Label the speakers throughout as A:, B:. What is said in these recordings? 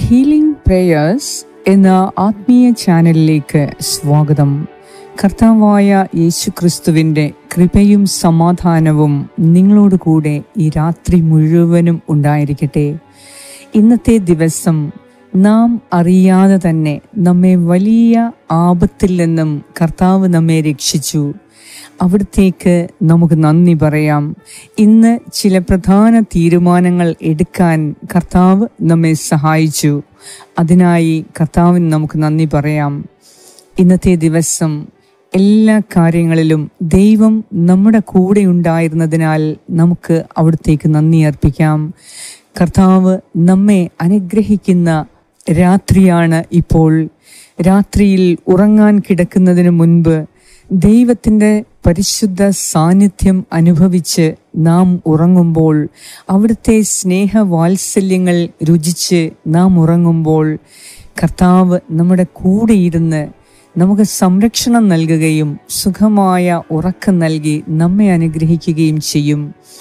A: healing prayers എന്ന ആത്മീയ ചാനലിലേക്ക് സ്വാഗതം കർത്താവായ യേശു ക്രിസ്തുവിൻ്റെ കൃപയും സമാധാനവും നിങ്ങളോട് കൂടെ ഈ രാത്രി മുഴുവനും ഉണ്ടായിരിക്കട്ടെ ഇന്നത്തെ ദിവസം നാം അറിയാതെ തന്നെ നമ്മെ വലിയ ആപത്തിൽ നിന്നും കർത്താവ് നമ്മെ രക്ഷിച്ചു അവിടത്തേക്ക് നമുക്ക് നന്ദി പറയാം ഇന്ന് ചില പ്രധാന തീരുമാനങ്ങൾ എടുക്കാൻ കർത്താവ് നമ്മെ സഹായിച്ചു അതിനായി കർത്താവിന് നമുക്ക് നന്ദി പറയാം ഇന്നത്തെ ദിവസം എല്ലാ കാര്യങ്ങളിലും ദൈവം നമ്മുടെ കൂടെ ഉണ്ടായിരുന്നതിനാൽ നമുക്ക് അവിടത്തേക്ക് നന്ദി അർപ്പിക്കാം കർത്താവ് നമ്മെ അനുഗ്രഹിക്കുന്ന രാത്രിയാണ് ഇപ്പോൾ രാത്രിയിൽ ഉറങ്ങാൻ കിടക്കുന്നതിന് മുൻപ് ദൈവത്തിൻ്റെ പരിശുദ്ധ സാന്നിധ്യം അനുഭവിച്ച് നാം ഉറങ്ങുമ്പോൾ അവിടുത്തെ സ്നേഹവാത്സല്യങ്ങൾ രുചിച്ച് നാം ഉറങ്ങുമ്പോൾ കർത്താവ് നമ്മുടെ കൂടെയിരുന്ന് നമുക്ക് സംരക്ഷണം നൽകുകയും സുഖമായ ഉറക്കം നൽകി നമ്മെ അനുഗ്രഹിക്കുകയും ചെയ്യും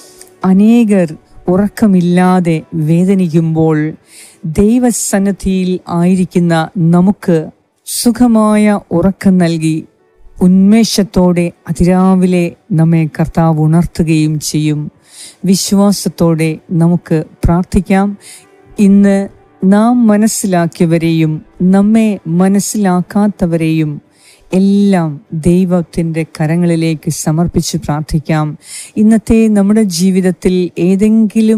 A: അനേകർ ഉറക്കമില്ലാതെ വേദനിക്കുമ്പോൾ ദൈവസന്നദ്ധിയിൽ ആയിരിക്കുന്ന നമുക്ക് സുഖമായ ഉറക്കം നൽകി ഉന്മേഷത്തോടെ അതിരാവിലെ നമ്മെ കർത്താവ് ഉണർത്തുകയും ചെയ്യും വിശ്വാസത്തോടെ നമുക്ക് പ്രാർത്ഥിക്കാം ഇന്ന് നാം മനസ്സിലാക്കിയവരെയും നമ്മെ മനസ്സിലാക്കാത്തവരെയും എല്ലാം ദൈവത്തിൻ്റെ കരങ്ങളിലേക്ക് സമർപ്പിച്ച് പ്രാർത്ഥിക്കാം ഇന്നത്തെ നമ്മുടെ ജീവിതത്തിൽ ഏതെങ്കിലും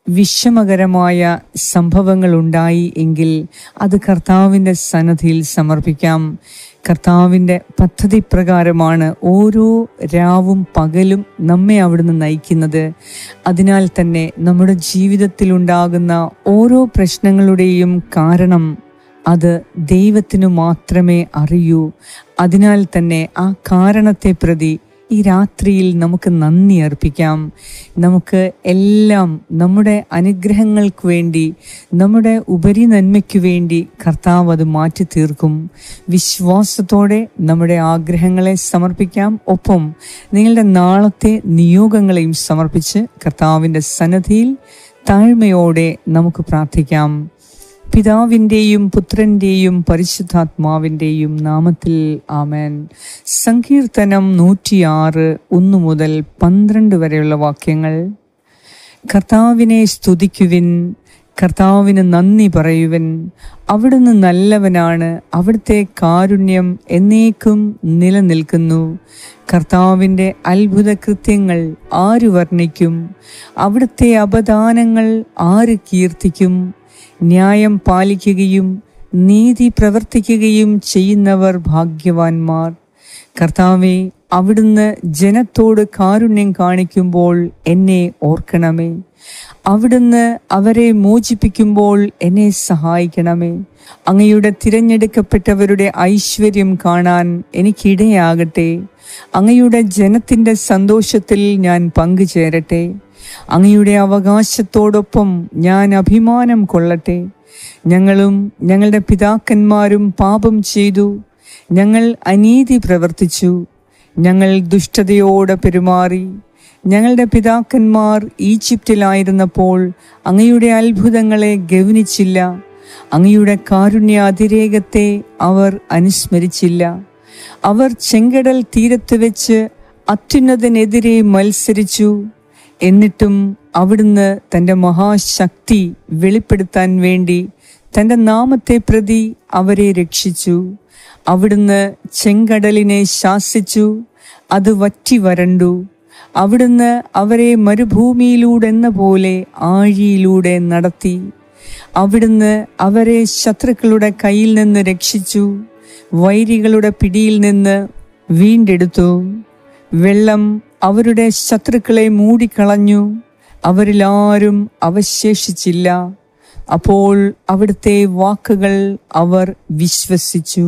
A: വിഷമകരമായ സംഭവങ്ങൾ ഉണ്ടായി എങ്കിൽ അത് കർത്താവിൻ്റെ സന്നദ്ധിയിൽ സമർപ്പിക്കാം കർത്താവിൻ്റെ പദ്ധതി പ്രകാരമാണ് ഓരോ രാവും പകലും നമ്മെ അവിടുന്ന് നയിക്കുന്നത് അതിനാൽ തന്നെ നമ്മുടെ ജീവിതത്തിലുണ്ടാകുന്ന ഓരോ പ്രശ്നങ്ങളുടെയും കാരണം അത് ദൈവത്തിനു മാത്രമേ അറിയൂ അതിനാൽ തന്നെ ആ കാരണത്തെ പ്രതി ഈ രാത്രിയിൽ നമുക്ക് നന്ദി അർപ്പിക്കാം നമുക്ക് എല്ലാം നമ്മുടെ അനുഗ്രഹങ്ങൾക്ക് വേണ്ടി നമ്മുടെ ഉപരി നന്മയ്ക്ക് വേണ്ടി കർത്താവ് അത് മാറ്റി തീർക്കും വിശ്വാസത്തോടെ നമ്മുടെ ആഗ്രഹങ്ങളെ സമർപ്പിക്കാം ഒപ്പം നിങ്ങളുടെ നാളത്തെ നിയോഗങ്ങളെയും സമർപ്പിച്ച് കർത്താവിൻ്റെ സന്നദ്ധിയിൽ താഴ്മയോടെ നമുക്ക് പ്രാർത്ഥിക്കാം പിതാവിൻ്റെയും പുത്രൻ്റെയും പരിശുദ്ധാത്മാവിൻ്റെയും നാമത്തിൽ ആമേൻ സങ്കീർത്തനം നൂറ്റിയാറ് ഒന്ന് മുതൽ പന്ത്രണ്ട് വരെയുള്ള വാക്യങ്ങൾ കർത്താവിനെ സ്തുതിക്കുവിൻ കർത്താവിന് നന്ദി പറയുവൻ അവിടുന്ന് നല്ലവനാണ് അവിടുത്തെ കാരുണ്യം എന്നേക്കും നിലനിൽക്കുന്നു കർത്താവിൻ്റെ അത്ഭുത കൃത്യങ്ങൾ ആര് വർണ്ണിക്കും അവിടുത്തെ അപദാനങ്ങൾ ആര് കീർത്തിക്കും ന്യായം പാലിക്കുകയും നീതി പ്രവർത്തിക്കുകയും ചെയ്യുന്നവർ ഭാഗ്യവാന്മാർ കർത്താവെ അവിടുന്ന് ജനത്തോട് കാരുണ്യം കാണിക്കുമ്പോൾ എന്നെ ഓർക്കണമേ അവിടുന്ന് അവരെ മോചിപ്പിക്കുമ്പോൾ എന്നെ സഹായിക്കണമേ അങ്ങയുടെ തിരഞ്ഞെടുക്കപ്പെട്ടവരുടെ ഐശ്വര്യം കാണാൻ എനിക്കിടയാകട്ടെ അങ്ങയുടെ ജനത്തിൻ്റെ സന്തോഷത്തിൽ ഞാൻ പങ്കുചേരട്ടെ അങ്ങയുടെ അവകാശത്തോടൊപ്പം ഞാൻ അഭിമാനം കൊള്ളട്ടെ ഞങ്ങളും ഞങ്ങളുടെ പിതാക്കന്മാരും പാപം ചെയ്തു ഞങ്ങൾ അനീതി പ്രവർത്തിച്ചു ഞങ്ങൾ ദുഷ്ടതയോടെ പെരുമാറി ഞങ്ങളുടെ പിതാക്കന്മാർ ഈജിപ്തിലായിരുന്നപ്പോൾ അങ്ങയുടെ അത്ഭുതങ്ങളെ ഗവനിച്ചില്ല അങ്ങയുടെ കാരുണ്യ അതിരേകത്തെ അവർ അനുസ്മരിച്ചില്ല അവർ ചെങ്കടൽ തീരത്ത് വെച്ച് അത്യുന്നതനെതിരെ മത്സരിച്ചു എന്നിട്ടും അവിടുന്ന് തൻ്റെ മഹാശക്തി വെളിപ്പെടുത്താൻ വേണ്ടി തൻ്റെ നാമത്തെ പ്രതി അവരെ രക്ഷിച്ചു അവിടുന്ന് ചെങ്കടലിനെ ശാസിച്ചു അത് വറ്റി വരണ്ടു അവിടുന്ന് അവരെ മരുഭൂമിയിലൂടെന്ന പോലെ ആഴിയിലൂടെ നടത്തി അവിടുന്ന് അവരെ ശത്രുക്കളുടെ കയ്യിൽ നിന്ന് രക്ഷിച്ചു വൈരികളുടെ പിടിയിൽ നിന്ന് വീണ്ടെടുത്തു വെള്ളം അവരുടെ ശത്രുക്കളെ മൂടിക്കളഞ്ഞു അവരിലാരും അവശേഷിച്ചില്ല അപ്പോൾ അവിടുത്തെ വാക്കുകൾ അവർ വിശ്വസിച്ചു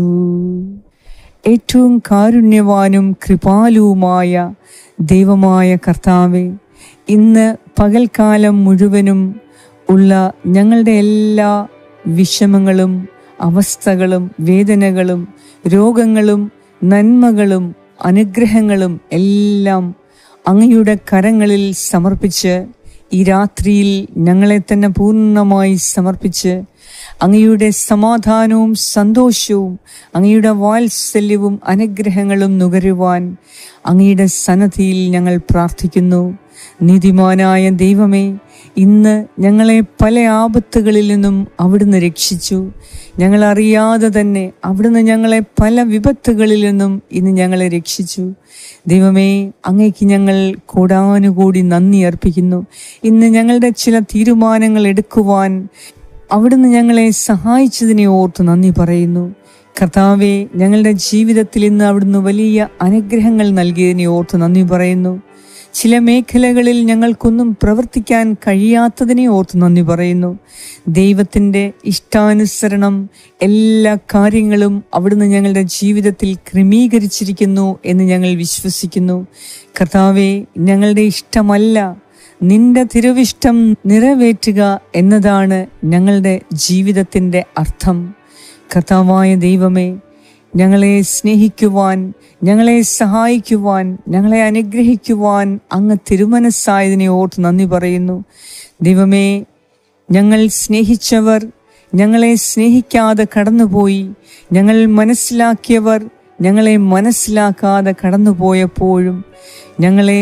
A: ഏറ്റവും കാരുണ്യവാനും കൃപാലുവുമായ ദൈവമായ കർത്താവെ ഇന്ന് പകൽക്കാലം മുഴുവനും ഉള്ള ഞങ്ങളുടെ എല്ലാ വിഷമങ്ങളും അവസ്ഥകളും വേദനകളും രോഗങ്ങളും നന്മകളും അനുഗ്രഹങ്ങളും എല്ലാം അങ്ങയുടെ കരങ്ങളിൽ സമർപ്പിച്ച് ഈ രാത്രിയിൽ ഞങ്ങളെ തന്നെ പൂർണ്ണമായി സമർപ്പിച്ച് അങ്ങയുടെ സമാധാനവും സന്തോഷവും അങ്ങയുടെ വാത്സല്യവും അനുഗ്രഹങ്ങളും നുകരുവാൻ അങ്ങയുടെ സന്നദ്ധിയിൽ ഞങ്ങൾ പ്രാർത്ഥിക്കുന്നു നീതിമാനായ ദൈവമേ ഇന്ന് ഞങ്ങളെ പല ആപത്തുകളിൽ നിന്നും അവിടുന്ന് രക്ഷിച്ചു ഞങ്ങൾ അറിയാതെ തന്നെ അവിടുന്ന് ഞങ്ങളെ പല വിപത്തുകളിൽ നിന്നും ഇന്ന് ഞങ്ങളെ രക്ഷിച്ചു ദൈവമേ അങ്ങേക്ക് ഞങ്ങൾ കൂടാനുകൂടി നന്ദി അർപ്പിക്കുന്നു ഇന്ന് ഞങ്ങളുടെ ചില തീരുമാനങ്ങൾ എടുക്കുവാൻ അവിടുന്ന് ഞങ്ങളെ സഹായിച്ചതിനെ ഓർത്ത് നന്ദി പറയുന്നു കർത്താവെ ഞങ്ങളുടെ ജീവിതത്തിൽ ഇന്ന് അവിടുന്ന് വലിയ അനുഗ്രഹങ്ങൾ നൽകിയതിനെ ഓർത്ത് നന്ദി പറയുന്നു ചില മേഖലകളിൽ ഞങ്ങൾക്കൊന്നും പ്രവർത്തിക്കാൻ കഴിയാത്തതിനെ ഓർത്ത് നന്ദി പറയുന്നു ദൈവത്തിൻ്റെ ഇഷ്ടാനുസരണം എല്ലാ കാര്യങ്ങളും അവിടുന്ന് ഞങ്ങളുടെ ജീവിതത്തിൽ ക്രമീകരിച്ചിരിക്കുന്നു എന്ന് ഞങ്ങൾ വിശ്വസിക്കുന്നു കർത്താവെ ഞങ്ങളുടെ ഇഷ്ടമല്ല നിന്റെ തിരുവിഷ്ടം നിറവേറ്റുക എന്നതാണ് ഞങ്ങളുടെ ജീവിതത്തിൻ്റെ അർത്ഥം കർത്താവായ ദൈവമേ ഞങ്ങളെ സ്നേഹിക്കുവാൻ ഞങ്ങളെ സഹായിക്കുവാൻ ഞങ്ങളെ അനുഗ്രഹിക്കുവാൻ അങ്ങ് തിരുമനസ്സായതിനെ ഓർത്ത് നന്ദി പറയുന്നു ദൈവമേ ഞങ്ങൾ സ്നേഹിച്ചവർ ഞങ്ങളെ സ്നേഹിക്കാതെ കടന്നുപോയി ഞങ്ങൾ മനസ്സിലാക്കിയവർ ഞങ്ങളെ മനസ്സിലാക്കാതെ കടന്നുപോയപ്പോഴും ഞങ്ങളെ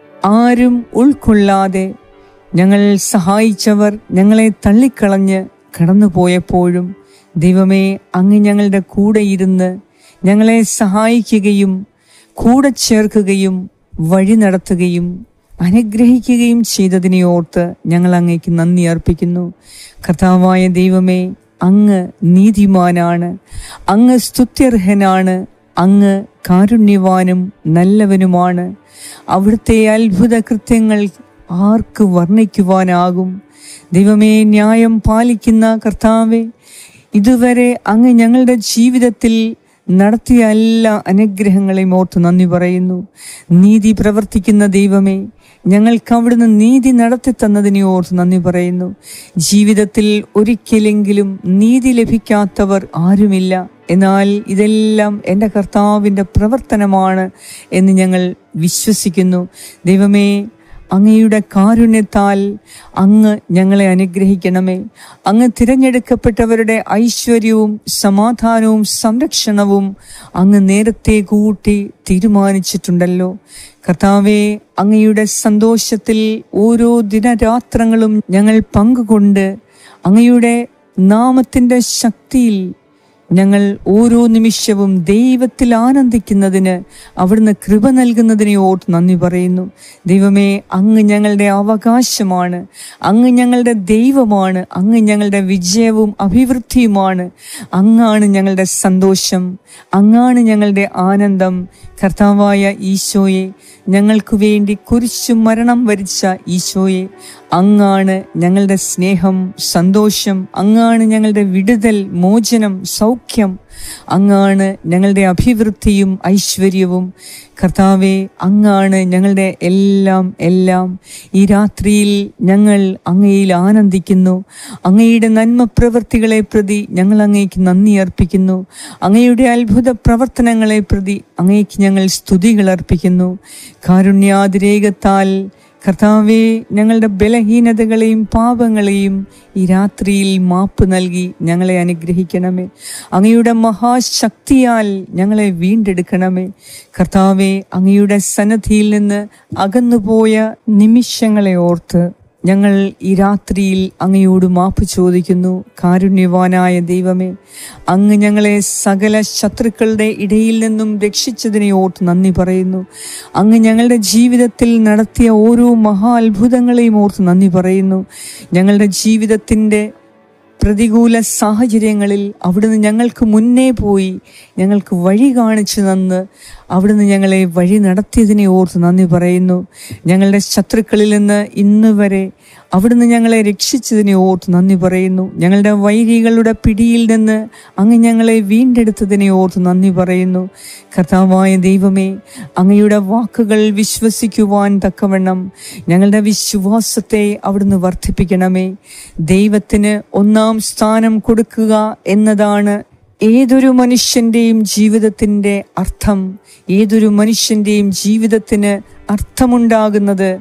A: ആരും ഉൾക്കൊള്ളാതെ ഞങ്ങൾ സഹായിച്ചവർ ഞങ്ങളെ തള്ളിക്കളഞ്ഞ് കടന്നുപോയപ്പോഴും ദൈവമേ അങ്ങ് ഞങ്ങളുടെ കൂടെ ഇരുന്ന് ഞങ്ങളെ സഹായിക്കുകയും കൂടെ ചേർക്കുകയും വഴി നടത്തുകയും അനുഗ്രഹിക്കുകയും ചെയ്തതിനെ ഓർത്ത് ഞങ്ങൾ അങ്ങേക്ക് നന്ദി അർപ്പിക്കുന്നു കർത്താവായ ദൈവമേ അങ്ങ് നീതിമാനാണ് അങ്ങ് സ്തുത്യർഹനാണ് അങ്ങ് കാരുണ്യവാനും നല്ലവനുമാണ് അവിടുത്തെ അത്ഭുത കൃത്യങ്ങൾ ആർക്ക് വർണ്ണിക്കുവാനാകും ദൈവമേ ന്യായം പാലിക്കുന്ന കർത്താവെ ഇതുവരെ അങ്ങ് ഞങ്ങളുടെ ജീവിതത്തിൽ നടത്തിയ എല്ലാ അനുഗ്രഹങ്ങളെയും ഓർത്ത് നന്ദി പറയുന്നു നീതി പ്രവർത്തിക്കുന്ന ദൈവമേ ഞങ്ങൾക്ക് അവിടുന്ന് നീതി നടത്തി തന്നതിനെ ഓർത്ത് നന്ദി പറയുന്നു ജീവിതത്തിൽ ഒരിക്കലെങ്കിലും നീതി ലഭിക്കാത്തവർ ആരുമില്ല എന്നാൽ ഇതെല്ലാം എൻ്റെ കർത്താവിൻ്റെ പ്രവർത്തനമാണ് എന്ന് ഞങ്ങൾ വിശ്വസിക്കുന്നു ദൈവമേ അങ്ങയുടെ കാരുണ്യത്താൽ അങ്ങ് ഞങ്ങളെ അനുഗ്രഹിക്കണമേ അങ്ങ് തിരഞ്ഞെടുക്കപ്പെട്ടവരുടെ ഐശ്വര്യവും സമാധാനവും സംരക്ഷണവും അങ്ങ് നേരത്തെ കൂട്ടി തീരുമാനിച്ചിട്ടുണ്ടല്ലോ കർത്താവെ അങ്ങയുടെ സന്തോഷത്തിൽ ഓരോ ദിനരാത്രങ്ങളും ഞങ്ങൾ പങ്കുകൊണ്ട് അങ്ങയുടെ നാമത്തിൻ്റെ ശക്തിയിൽ ഞങ്ങൾ ഓരോ നിമിഷവും ദൈവത്തിൽ ആനന്ദിക്കുന്നതിന് അവിടുന്ന് കൃപ നൽകുന്നതിനെ ഓർത്ത് നന്ദി പറയുന്നു ദൈവമേ അങ്ങ് ഞങ്ങളുടെ അവകാശമാണ് അങ്ങ് ഞങ്ങളുടെ ദൈവമാണ് അങ്ങ് ഞങ്ങളുടെ വിജയവും അഭിവൃദ്ധിയുമാണ് അങ്ങാണ് ഞങ്ങളുടെ സന്തോഷം അങ്ങാണ് ഞങ്ങളുടെ ആനന്ദം കർത്താവായ ഈശോയെ ഞങ്ങൾക്ക് വേണ്ടി കുരിശു മരണം വരിച്ച ഈശോയെ അങ്ങാണ് ഞങ്ങളുടെ സ്നേഹം സന്തോഷം അങ്ങാണ് ഞങ്ങളുടെ വിടുതൽ മോചനം സൗഖ്യം അങ്ങാണ് ഞങ്ങളുടെ അഭിവൃദ്ധിയും ഐശ്വര്യവും കർത്താവെ അങ്ങാണ് ഞങ്ങളുടെ എല്ലാം എല്ലാം ഈ രാത്രിയിൽ ഞങ്ങൾ അങ്ങയിൽ ആനന്ദിക്കുന്നു അങ്ങയുടെ നന്മ പ്രവൃത്തികളെ പ്രതി ഞങ്ങൾ അങ്ങേക്ക് നന്ദി അർപ്പിക്കുന്നു അങ്ങയുടെ അത്ഭുത പ്രവർത്തനങ്ങളെ പ്രതി അങ്ങേക്ക് ഞങ്ങൾ സ്തുതികൾ അർപ്പിക്കുന്നു കാരുണ്യാതിരേകത്താൽ കർത്താവെ ഞങ്ങളുടെ ബലഹീനതകളെയും പാപങ്ങളെയും ഈ രാത്രിയിൽ മാപ്പ് നൽകി ഞങ്ങളെ അനുഗ്രഹിക്കണമേ അങ്ങയുടെ മഹാശക്തിയാൽ ഞങ്ങളെ വീണ്ടെടുക്കണമേ കർത്താവെ അങ്ങയുടെ സന്നദ്ധിയിൽ നിന്ന് അകന്നുപോയ നിമിഷങ്ങളെ ഓർത്ത് ഞങ്ങൾ ഈ രാത്രിയിൽ അങ്ങയോട് മാപ്പ് ചോദിക്കുന്നു കാരുണ്യവാനായ ദൈവമേ അങ്ങ് ഞങ്ങളെ സകല ശത്രുക്കളുടെ ഇടയിൽ നിന്നും രക്ഷിച്ചതിനെ ഓർത്ത് നന്ദി പറയുന്നു അങ്ങ് ഞങ്ങളുടെ ജീവിതത്തിൽ നടത്തിയ ഓരോ മഹാ അത്ഭുതങ്ങളെയും ഓർത്ത് നന്ദി പറയുന്നു ഞങ്ങളുടെ ജീവിതത്തിൻ്റെ പ്രതികൂല സാഹചര്യങ്ങളിൽ അവിടുന്ന് ഞങ്ങൾക്ക് മുന്നേ പോയി ഞങ്ങൾക്ക് വഴി കാണിച്ചു തന്ന് അവിടുന്ന് ഞങ്ങളെ വഴി നടത്തിയതിനെ ഓർത്ത് നന്ദി പറയുന്നു ഞങ്ങളുടെ ശത്രുക്കളിൽ നിന്ന് ഇന്ന് വരെ അവിടുന്ന് ഞങ്ങളെ രക്ഷിച്ചതിനെ ഓർത്ത് നന്ദി പറയുന്നു ഞങ്ങളുടെ വൈരികളുടെ പിടിയിൽ നിന്ന് അങ്ങ് ഞങ്ങളെ വീണ്ടെടുത്തതിനെ ഓർത്ത് നന്ദി പറയുന്നു കർത്താവായ ദൈവമേ അങ്ങയുടെ വാക്കുകൾ വിശ്വസിക്കുവാൻ തക്കവണ്ണം ഞങ്ങളുടെ വിശ്വാസത്തെ അവിടുന്ന് വർദ്ധിപ്പിക്കണമേ ദൈവത്തിന് ഒന്നാം സ്ഥാനം കൊടുക്കുക എന്നതാണ് ഏതൊരു മനുഷ്യന്റെയും ജീവിതത്തിന്റെ അർത്ഥം ഏതൊരു മനുഷ്യന്റെയും ജീവിതത്തിന് അർത്ഥമുണ്ടാകുന്നത്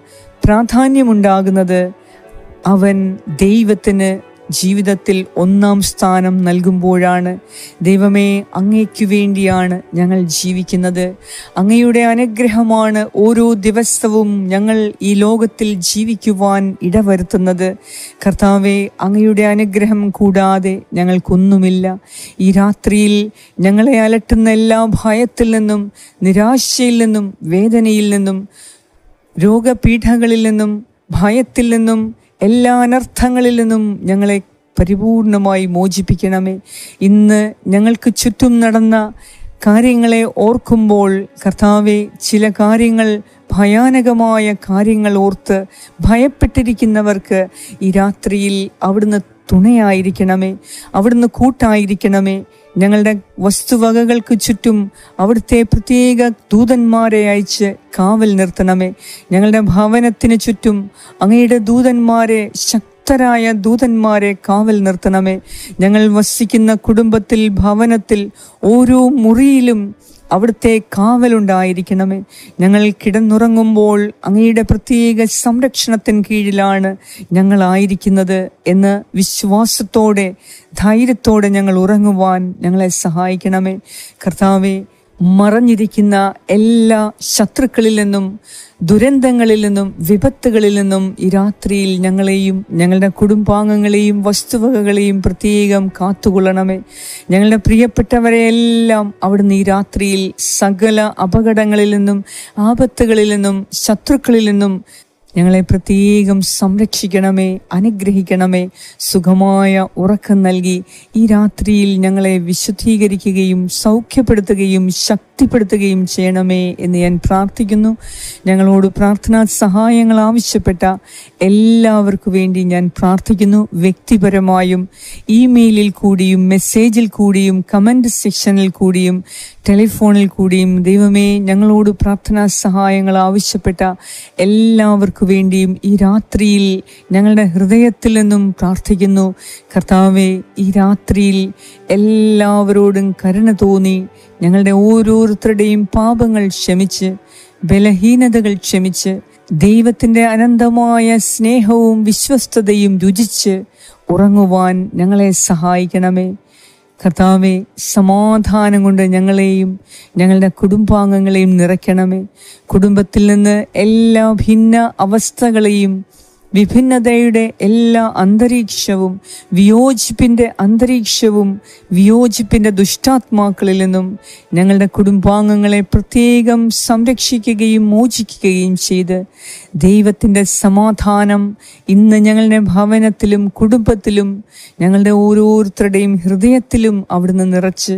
A: പ്രാധാന്യമുണ്ടാകുന്നത് അവൻ ദൈവത്തിന് ജീവിതത്തിൽ ഒന്നാം സ്ഥാനം നൽകുമ്പോഴാണ് ദൈവമേ അങ്ങയ്ക്കു വേണ്ടിയാണ് ഞങ്ങൾ ജീവിക്കുന്നത് അങ്ങയുടെ അനുഗ്രഹമാണ് ഓരോ ദിവസവും ഞങ്ങൾ ഈ ലോകത്തിൽ ജീവിക്കുവാൻ ഇടവരുത്തുന്നത് കർത്താവെ അങ്ങയുടെ അനുഗ്രഹം കൂടാതെ ഞങ്ങൾക്കൊന്നുമില്ല ഈ രാത്രിയിൽ ഞങ്ങളെ അലട്ടുന്ന എല്ലാ ഭയത്തിൽ നിന്നും നിരാശയിൽ നിന്നും വേദനയിൽ നിന്നും രോഗപീഠകളിൽ നിന്നും ഭയത്തിൽ നിന്നും എല്ലാ അനർത്ഥങ്ങളിൽ നിന്നും ഞങ്ങളെ പരിപൂർണമായി മോചിപ്പിക്കണമേ ഇന്ന് ഞങ്ങൾക്ക് ചുറ്റും നടന്ന കാര്യങ്ങളെ ഓർക്കുമ്പോൾ കർത്താവെ ചില കാര്യങ്ങൾ ഭയാനകമായ കാര്യങ്ങൾ ഓർത്ത് ഭയപ്പെട്ടിരിക്കുന്നവർക്ക് ഈ രാത്രിയിൽ അവിടുന്ന് തുണയായിരിക്കണമേ അവിടുന്ന് കൂട്ടായിരിക്കണമേ ഞങ്ങളുടെ വസ്തുവകകൾക്ക് ചുറ്റും അവിടുത്തെ പ്രത്യേക ദൂതന്മാരെ അയച്ച് കാവൽ നിർത്തണമേ ഞങ്ങളുടെ ഭവനത്തിന് ചുറ്റും അങ്ങയുടെ ദൂതന്മാരെ ശക്തരായ ദൂതന്മാരെ കാവൽ നിർത്തണമേ ഞങ്ങൾ വസിക്കുന്ന കുടുംബത്തിൽ ഭവനത്തിൽ ഓരോ മുറിയിലും അവിടുത്തെ കാവലുണ്ടായിരിക്കണമേ ഞങ്ങൾ കിടന്നുറങ്ങുമ്പോൾ അങ്ങയുടെ പ്രത്യേക സംരക്ഷണത്തിന് കീഴിലാണ് ഞങ്ങളായിരിക്കുന്നത് എന്ന് വിശ്വാസത്തോടെ ധൈര്യത്തോടെ ഞങ്ങൾ ഉറങ്ങുവാൻ ഞങ്ങളെ സഹായിക്കണമേ കർത്താവെ മറഞ്ഞിരിക്കുന്ന എല്ലാ ശത്രുക്കളിൽ നിന്നും ദുരന്തങ്ങളിൽ നിന്നും വിപത്തുകളിൽ നിന്നും ഈ രാത്രിയിൽ ഞങ്ങളെയും ഞങ്ങളുടെ കുടുംബാംഗങ്ങളെയും വസ്തുവകകളെയും പ്രത്യേകം കാത്തുകൊള്ളണമേ ഞങ്ങളുടെ പ്രിയപ്പെട്ടവരെ എല്ലാം അവിടുന്ന് ഈ രാത്രിയിൽ സകല അപകടങ്ങളിൽ നിന്നും ആപത്തുകളിൽ നിന്നും ശത്രുക്കളിൽ നിന്നും ഞങ്ങളെ പ്രത്യേകം സംരക്ഷിക്കണമേ അനുഗ്രഹിക്കണമേ സുഖമായ ഉറക്കം നൽകി ഈ രാത്രിയിൽ ഞങ്ങളെ വിശുദ്ധീകരിക്കുകയും സൗഖ്യപ്പെടുത്തുകയും ശക്തിപ്പെടുത്തുകയും ചെയ്യണമേ എന്ന് ഞാൻ പ്രാർത്ഥിക്കുന്നു ഞങ്ങളോട് പ്രാർത്ഥനാ സഹായങ്ങൾ ആവശ്യപ്പെട്ട എല്ലാവർക്കു വേണ്ടി ഞാൻ പ്രാർത്ഥിക്കുന്നു വ്യക്തിപരമായും ഇമെയിലിൽ കൂടിയും മെസ്സേജിൽ കൂടിയും കമന്റ് സെക്ഷനിൽ കൂടിയും ടെലിഫോണിൽ കൂടിയും ദൈവമേ ഞങ്ങളോട് പ്രാർത്ഥനാ സഹായങ്ങൾ ആവശ്യപ്പെട്ട എല്ലാവർക്കു വേണ്ടിയും ഈ രാത്രിയിൽ ഞങ്ങളുടെ ഹൃദയത്തിൽ നിന്നും പ്രാർത്ഥിക്കുന്നു കർത്താവെ ഈ രാത്രിയിൽ എല്ലാവരോടും കരുണ തോന്നി ഞങ്ങളുടെ ഓരോരുത്തരുടെയും പാപങ്ങൾ ക്ഷമിച്ച് ബലഹീനതകൾ ക്ഷമിച്ച് ദൈവത്തിൻ്റെ അനന്തമായ സ്നേഹവും വിശ്വസ്തതയും രുചിച്ച് ഉറങ്ങുവാൻ ഞങ്ങളെ സഹായിക്കണമേ കർത്താവെ സമാധാനം കൊണ്ട് ഞങ്ങളെയും ഞങ്ങളുടെ കുടുംബാംഗങ്ങളെയും നിറയ്ക്കണമേ കുടുംബത്തിൽ നിന്ന് എല്ലാ ഭിന്ന അവസ്ഥകളെയും വിഭിന്നതയുടെ എല്ലാ അന്തരീക്ഷവും വിയോജിപ്പിൻ്റെ അന്തരീക്ഷവും വിയോജിപ്പിൻ്റെ ദുഷ്ടാത്മാക്കളിൽ നിന്നും ഞങ്ങളുടെ കുടുംബാംഗങ്ങളെ പ്രത്യേകം സംരക്ഷിക്കുകയും മോചിക്കുകയും ചെയ്ത് ദൈവത്തിൻ്റെ സമാധാനം ഇന്ന് ഞങ്ങളുടെ ഭവനത്തിലും കുടുംബത്തിലും ഞങ്ങളുടെ ഓരോരുത്തരുടെയും ഹൃദയത്തിലും അവിടുന്ന് നിറച്ച്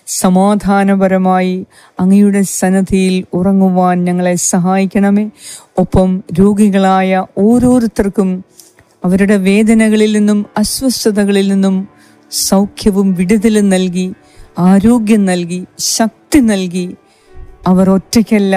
A: സമാധാനപരമായി അങ്ങയുടെ സന്നദ്ധിയിൽ ഉറങ്ങുവാൻ ഞങ്ങളെ സഹായിക്കണമേ ഒപ്പം രോഗികളായ ഓരോരുത്തർക്കും അവരുടെ വേദനകളിൽ നിന്നും അസ്വസ്ഥതകളിൽ നിന്നും സൗഖ്യവും വിടുതലും നൽകി ആരോഗ്യം നൽകി ശക്തി നൽകി അവർ ഒറ്റയ്ക്കല്ല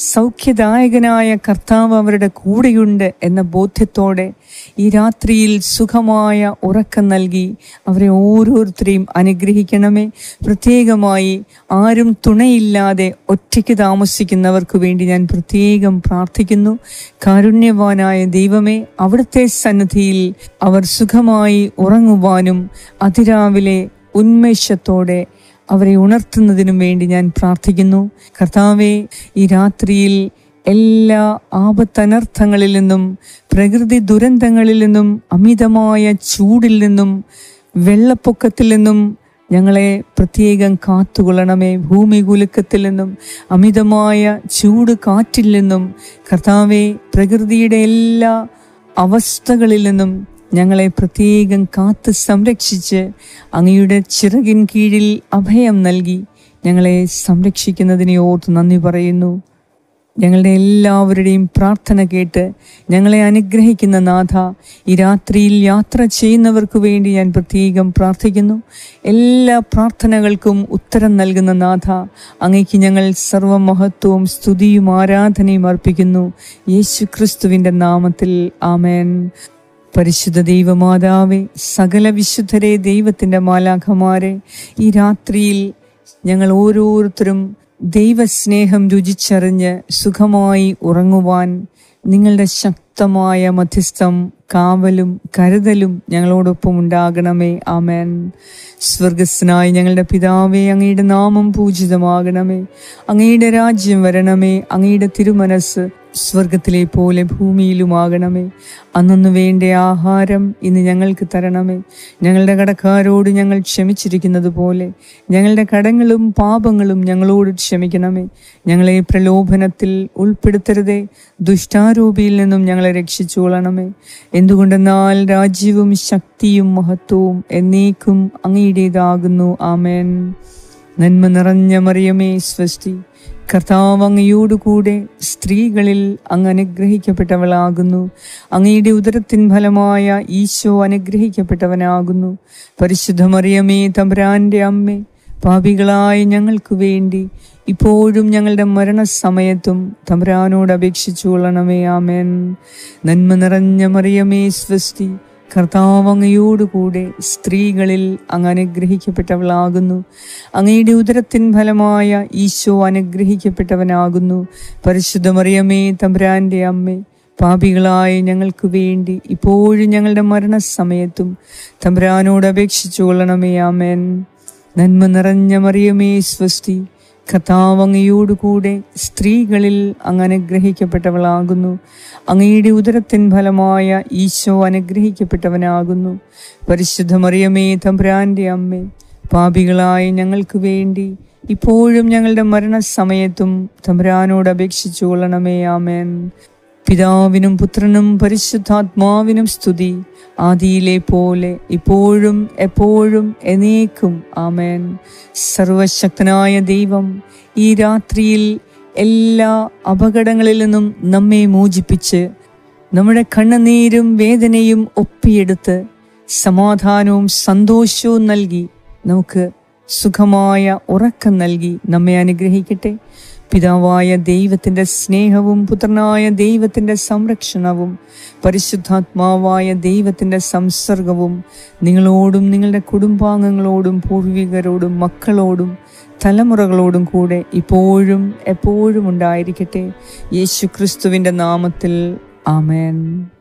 A: സൗഖ്യദായകനായ കർത്താവ് അവരുടെ കൂടെയുണ്ട് എന്ന ബോധ്യത്തോടെ ഈ രാത്രിയിൽ സുഖമായ ഉറക്കം നൽകി അവരെ ഓരോരുത്തരെയും അനുഗ്രഹിക്കണമേ പ്രത്യേകമായി ആരും തുണയില്ലാതെ ഒറ്റയ്ക്ക് താമസിക്കുന്നവർക്ക് വേണ്ടി ഞാൻ പ്രത്യേകം പ്രാർത്ഥിക്കുന്നു കാരുണ്യവാനായ ദൈവമേ അവിടുത്തെ സന്നിധിയിൽ അവർ സുഖമായി ഉറങ്ങുവാനും അതിരാവിലെ ഉന്മേഷത്തോടെ അവരെ ഉണർത്തുന്നതിനും വേണ്ടി ഞാൻ പ്രാർത്ഥിക്കുന്നു കർത്താവെ ഈ രാത്രിയിൽ എല്ലാ ആപത്തനർത്ഥങ്ങളിൽ നിന്നും പ്രകൃതി ദുരന്തങ്ങളിൽ നിന്നും അമിതമായ ചൂടിൽ നിന്നും വെള്ളപ്പൊക്കത്തിൽ നിന്നും ഞങ്ങളെ പ്രത്യേകം കാത്തുകൊള്ളണമേ ഭൂമി കുലുക്കത്തിൽ നിന്നും അമിതമായ ചൂട് കാറ്റിൽ നിന്നും കർത്താവെ പ്രകൃതിയുടെ എല്ലാ അവസ്ഥകളിൽ നിന്നും ഞങ്ങളെ പ്രത്യേകം കാത്ത് സംരക്ഷിച്ച് അങ്ങയുടെ ചിറകിൻ കീഴിൽ അഭയം നൽകി ഞങ്ങളെ സംരക്ഷിക്കുന്നതിനെ ഓർത്ത് നന്ദി പറയുന്നു ഞങ്ങളുടെ എല്ലാവരുടെയും പ്രാർത്ഥന കേട്ട് ഞങ്ങളെ അനുഗ്രഹിക്കുന്ന നാഥ ഈ രാത്രിയിൽ യാത്ര ചെയ്യുന്നവർക്ക് വേണ്ടി ഞാൻ പ്രത്യേകം പ്രാർത്ഥിക്കുന്നു എല്ലാ പ്രാർത്ഥനകൾക്കും ഉത്തരം നൽകുന്ന നാഥ അങ്ങയ്ക്ക് ഞങ്ങൾ സർവമഹത്വവും സ്തുതിയും ആരാധനയും അർപ്പിക്കുന്നു യേശു ക്രിസ്തുവിൻ്റെ നാമത്തിൽ ആമേൻ പരിശുദ്ധ ദൈവമാതാവേ സകല വിശുദ്ധരെ ദൈവത്തിൻ്റെ മാലാഖമാരെ ഈ രാത്രിയിൽ ഞങ്ങൾ ഓരോരുത്തരും ദൈവസ്നേഹം രുചിച്ചറിഞ്ഞ് സുഖമായി ഉറങ്ങുവാൻ നിങ്ങളുടെ ശക്തമായ മധ്യസ്ഥം കാവലും കരുതലും ഞങ്ങളോടൊപ്പം ഉണ്ടാകണമേ ആമേൻ സ്വർഗസ്നായി ഞങ്ങളുടെ പിതാവേ അങ്ങയുടെ നാമം പൂജിതമാകണമേ അങ്ങയുടെ രാജ്യം വരണമേ അങ്ങയുടെ തിരുമനസ് സ്വർഗത്തിലെ പോലെ ഭൂമിയിലുമാകണമേ അന്നു വേണ്ട ആഹാരം ഇന്ന് ഞങ്ങൾക്ക് തരണമേ ഞങ്ങളുടെ കടക്കാരോട് ഞങ്ങൾ ക്ഷമിച്ചിരിക്കുന്നത് പോലെ ഞങ്ങളുടെ കടങ്ങളും പാപങ്ങളും ഞങ്ങളോട് ക്ഷമിക്കണമേ ഞങ്ങളെ പ്രലോഭനത്തിൽ ഉൾപ്പെടുത്തരുതേ ദുഷ്ടാരൂപിയിൽ നിന്നും ഞങ്ങളെ രക്ഷിച്ചുകൊള്ളണമേ എന്തുകൊണ്ടെന്നാൽ രാജ്യവും ശക്തിയും മഹത്വവും എന്നേക്കും അങ്ങയുടേതാകുന്നു ആമേൻ നന്മ നിറഞ്ഞ മറിയമേ സ്വസ്തി കർത്താവ് അങ്ങയോടുകൂടെ സ്ത്രീകളിൽ അങ്ങ് അനുഗ്രഹിക്കപ്പെട്ടവളാകുന്നു അങ്ങയുടെ ഉദരത്തിൻ ഫലമായ ഈശോ അനുഗ്രഹിക്കപ്പെട്ടവനാകുന്നു പരിശുദ്ധ മറിയമേ തമ്പുരാന്റെ അമ്മേ പാപികളായ ഞങ്ങൾക്ക് വേണ്ടി ഇപ്പോഴും ഞങ്ങളുടെ മരണസമയത്തും തമ്പുരാനോട് അപേക്ഷിച്ചു കൊള്ളണമേ ആമേൻ നന്മ നിറഞ്ഞ മറിയമേ സ്വസ്തി കർത്താവ് അങ്ങയോടുകൂടെ സ്ത്രീകളിൽ അങ്ങ് അനുഗ്രഹിക്കപ്പെട്ടവളാകുന്നു അങ്ങയുടെ ഉദരത്തിൻ ഫലമായ ഈശോ അനുഗ്രഹിക്കപ്പെട്ടവനാകുന്നു പരിശുദ്ധ മറിയമേ തമ്പുരാന്റെ അമ്മേ പാപികളായ ഞങ്ങൾക്ക് വേണ്ടി ഇപ്പോഴും ഞങ്ങളുടെ മരണസമയത്തും തമ്പുരാനോട് അപേക്ഷിച്ചു കൊള്ളണമേ ആമേൻ നന്മ നിറഞ്ഞ മറിയമേ സ്വസ്തി കർത്താവ് അങ്ങയോടുകൂടെ സ്ത്രീകളിൽ അങ്ങ് അനുഗ്രഹിക്കപ്പെട്ടവളാകുന്നു അങ്ങയുടെ ഉദരത്തിൻ ഫലമായ ഈശോ അനുഗ്രഹിക്കപ്പെട്ടവനാകുന്നു പരിശുദ്ധ മറിയമേ തമ്പുരാന്റെ അമ്മേ പാപികളായ ഞങ്ങൾക്ക് വേണ്ടി ഇപ്പോഴും ഞങ്ങളുടെ മരണസമയത്തും തമ്പുരാനോട് അപേക്ഷിച്ചു കൊള്ളണമേ ആമേൻ പിതാവിനും പുത്രനും പരിശുദ്ധാത്മാവിനും സ്തുതി ആദിയിലെ പോലെ ഇപ്പോഴും എപ്പോഴും എന്നേക്കും ആമേൻ സർവശക്തനായ ദൈവം ഈ രാത്രിയിൽ എല്ലാ അപകടങ്ങളിൽ നിന്നും നമ്മെ മോചിപ്പിച്ച് നമ്മുടെ കണ്ണുനീരും വേദനയും ഒപ്പിയെടുത്ത് സമാധാനവും സന്തോഷവും നൽകി നമുക്ക് സുഖമായ ഉറക്കം നൽകി നമ്മെ അനുഗ്രഹിക്കട്ടെ പിതാവായ ദൈവത്തിൻ്റെ സ്നേഹവും പുത്രനായ ദൈവത്തിൻ്റെ സംരക്ഷണവും പരിശുദ്ധാത്മാവായ ദൈവത്തിൻ്റെ സംസർഗവും നിങ്ങളോടും നിങ്ങളുടെ കുടുംബാംഗങ്ങളോടും പൂർവികരോടും മക്കളോടും തലമുറകളോടും കൂടെ ഇപ്പോഴും എപ്പോഴും ഉണ്ടായിരിക്കട്ടെ യേശു ക്രിസ്തുവിൻ്റെ നാമത്തിൽ ആമേൻ